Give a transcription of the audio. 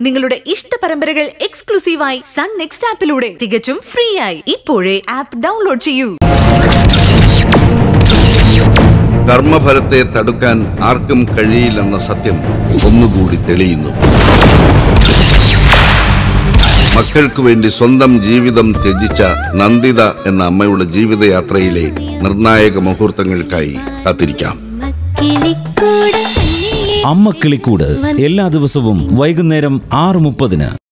നിങ്ങളുടെ ഇഷ്ട പരമ്പരകൾ എക്സ്ക്ലൂസീവായി സൺ നെക്സ്റ്റ് ആപ്പിലൂടെ തികച്ചും ഫ്രീ ആയി ഇപ്പോഴേ ആപ്പ് ഡൗൺലോഡ് ചെയ്യൂ കർമ്മഫലത്തെ തടുക്കാൻ ആർക്കും കഴിയില്ലെന്ന സത്യം ഒന്നുകൂടി തെളിയുന്നു മക്കൾക്ക് വേണ്ടി സ്വന്തം ജീവിതം ത്യജിച്ച നന്ദിത എന്ന അമ്മയുടെ ജീവിതയാത്രയിലെ നിർണായക മുഹൂർത്തങ്ങൾക്കായി കാത്തിരിക്കാം അമ്മക്കിളിക്കൂട് എല്ലാ ദിവസവും വൈകുന്നേരം ആറ് മുപ്പതിന്